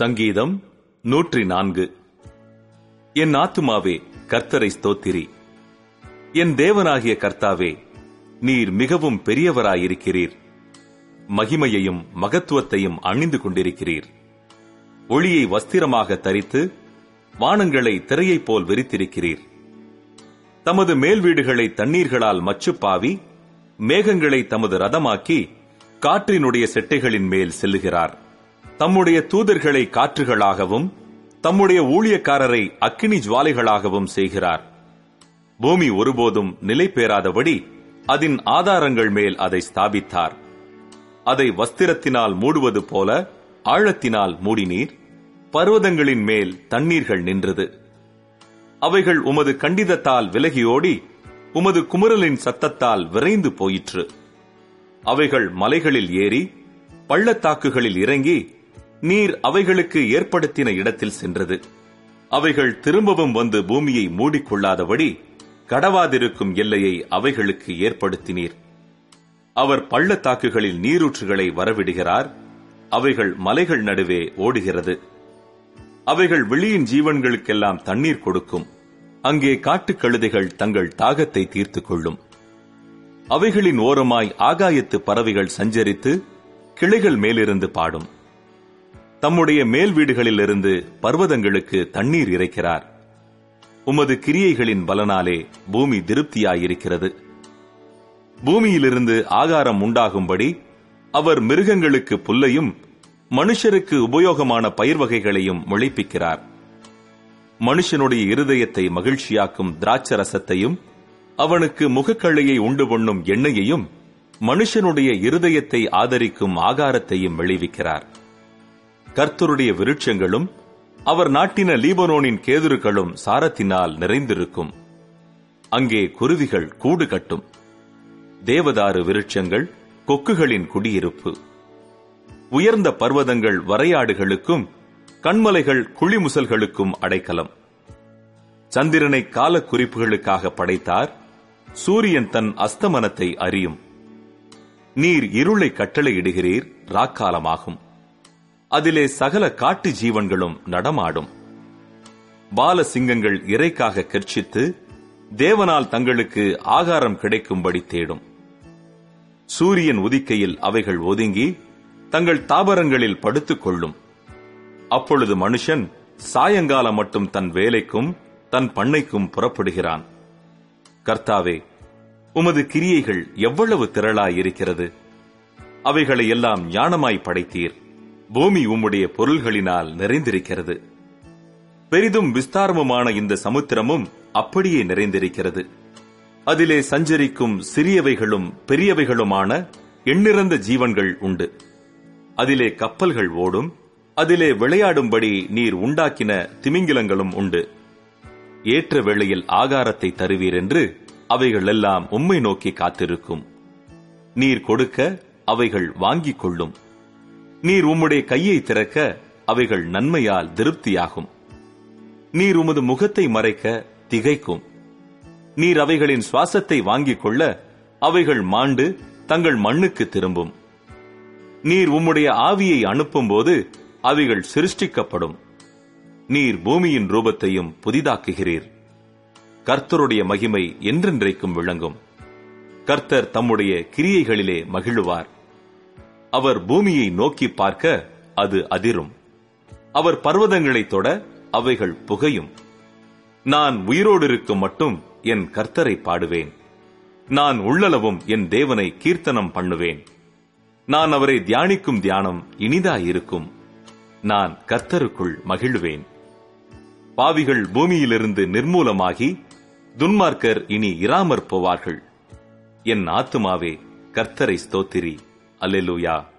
சங்கீதம் நூற்றி நான்கு என் ஆத்துமாவே கர்த்தரை ஸ்தோத்திரி என் தேவனாகிய கர்த்தாவே நீர் மிகவும் பெரியவராயிருக்கிறீர் மகிமையையும் மகத்துவத்தையும் அணிந்து கொண்டிருக்கிறீர் ஒளியை வஸ்திரமாக தரித்து வானங்களை திரையைப் போல் விரித்திருக்கிறீர் தமது மேல் வீடுகளை தண்ணீர்களால் மச்சுப்பாவி மேகங்களை தமது ரதமாக்கி காற்றினுடைய செட்டைகளின் மேல் செல்லுகிறார் தம்முடைய தூதர்களை காற்றுகளாகவும் தம்முடைய ஊழியக்காரரை அக்கினி ஜுவாலைகளாகவும் செய்கிறார் பூமி ஒருபோதும் நிலை பெறாதபடி அதன் ஆதாரங்கள் மேல் அதை ஸ்தாபித்தார் அதை வஸ்திரத்தினால் மூடுவது போல ஆழத்தினால் மூடினீர் பர்வதங்களின் மேல் தண்ணீர்கள் நின்றது அவைகள் உமது கண்டிதத்தால் விலகியோடி உமது குமுறலின் சத்தத்தால் விரைந்து போயிற்று அவைகள் மலைகளில் ஏறி பள்ளத்தாக்குகளில் இறங்கி நீர் அவைகளுக்கு ஏற்படுத்தின இடத்தில் சென்றது அவைகள் திரும்பவும் வந்து பூமியை மூடிக்கொள்ளாதபடி கடவாதிருக்கும் எல்லையை அவைகளுக்கு ஏற்படுத்தினீர் அவர் பள்ளத்தாக்குகளில் நீரூற்றுகளை வரவிடுகிறார் அவைகள் மலைகள் நடுவே ஓடுகிறது அவைகள் வெளியின் ஜீவன்களுக்கெல்லாம் தண்ணீர் கொடுக்கும் அங்கே காட்டுக் கழுதைகள் தங்கள் தாகத்தை தீர்த்துக் கொள்ளும் அவைகளின் ஓரமாய் ஆகாயத்து பறவைகள் சஞ்சரித்து கிளைகள் மேலிருந்து பாடும் தம்முடைய மேல் வீடுகளிலிருந்து பர்வதங்களுக்கு தண்ணீர் இறைக்கிறார் உமது கிரியைகளின் பலனாலே பூமி திருப்தியாயிருக்கிறது பூமியிலிருந்து ஆகாரம் உண்டாகும்படி அவர் மிருகங்களுக்கு புல்லையும் மனுஷருக்கு உபயோகமான பயிர் வகைகளையும் முளைப்பிக்கிறார் மனுஷனுடைய இருதயத்தை மகிழ்ச்சியாக்கும் திராட்சரசத்தையும் அவனுக்கு முகக்கள்ளையை உண்டு பண்ணும் எண்ணெயையும் மனுஷனுடைய இருதயத்தை ஆதரிக்கும் ஆகாரத்தையும் விளைவிக்கிறார் கர்த்தருடைய விருட்சங்களும் அவர் நாட்டின லீபனோனின் கேதுருக்களும் சாரத்தினால் நிறைந்திருக்கும் அங்கே குருவிகள் கூடு கட்டும் தேவதாரு விருட்சங்கள் கொக்குகளின் குடியிருப்பு உயர்ந்த பர்வதங்கள் வரையாடுகளுக்கும் கண்மலைகள் குழிமுசல்களுக்கும் அடைக்கலம் சந்திரனை கால குறிப்புகளுக்காக படைத்தார் சூரியன் தன் அஸ்தமனத்தை அறியும் நீர் இருளை கட்டளையிடுகிறீர் ராக்காலமாகும் அதிலே சகல காட்டு ஜீவன்களும் நடமாடும் பால சிங்கங்கள் இறைக்காக கர்ச்சித்து தேவனால் தங்களுக்கு ஆகாரம் கிடைக்கும்படி தேடும் சூரியன் உதிக்கையில் அவைகள் ஒதுங்கி தங்கள் தாபரங்களில் படுத்துக் கொள்ளும் அப்பொழுது மனுஷன் சாயங்காலம் மட்டும் தன் வேலைக்கும் தன் பண்ணைக்கும் புறப்படுகிறான் கர்த்தாவே உமது கிரியைகள் எவ்வளவு திரளாய் இருக்கிறது அவைகளை எல்லாம் ஞானமாய் படைத்தீர் பூமி உம்முடைய பொருள்களினால் நிறைந்திருக்கிறது பெரிதும் விஸ்தாரமுமான இந்த சமுத்திரமும் அப்படியே நிறைந்திருக்கிறது அதிலே சஞ்சரிக்கும் சிறியவைகளும் பெரியவைகளுமான எண்ணிறந்த ஜீவன்கள் உண்டு அதிலே கப்பல்கள் ஓடும் அதிலே விளையாடும்படி நீர் உண்டாக்கின திமிங்கிலங்களும் உண்டு ஏற்ற வேளையில் ஆகாரத்தை தருவீர் என்று அவைகள் எல்லாம் உம்மை நோக்கி காத்திருக்கும் நீர் கொடுக்க அவைகள் வாங்கிக் கொள்ளும் நீர் உம்முடைய கையை திறக்க அவைகள் நன்மையால் திருப்தியாகும் நீர் உமது முகத்தை மறைக்க திகைக்கும் நீர் அவைகளின் சுவாசத்தை வாங்கிக் கொள்ள அவைகள் மாண்டு தங்கள் மண்ணுக்கு திரும்பும் நீர் உம்முடைய ஆவியை அனுப்பும்போது அவைகள் சிருஷ்டிக்கப்படும் நீர் பூமியின் ரூபத்தையும் புதிதாக்குகிறீர் கர்த்தருடைய மகிமை என்றென்றைக்கும் விளங்கும் கர்த்தர் தம்முடைய கிரியைகளிலே மகிழுவார் அவர் பூமியை நோக்கி பார்க்க அது அதிரும் அவர் பர்வதங்களை தொட அவைகள் புகையும் நான் உயிரோடு இருக்கும் மட்டும் என் கர்த்தரை பாடுவேன் நான் உள்ளளவும் என் தேவனை கீர்த்தனம் பண்ணுவேன் நான் அவரை தியானிக்கும் தியானம் இனிதாயிருக்கும் நான் கர்த்தருக்குள் மகிழ்வேன் பாவிகள் பூமியிலிருந்து நிர்மூலமாகி துன்மார்க்கர் இனி இராமற் போவார்கள் என் ஆத்துமாவே கர்த்தரை ஸ்தோத்திரி அல்லேலூயா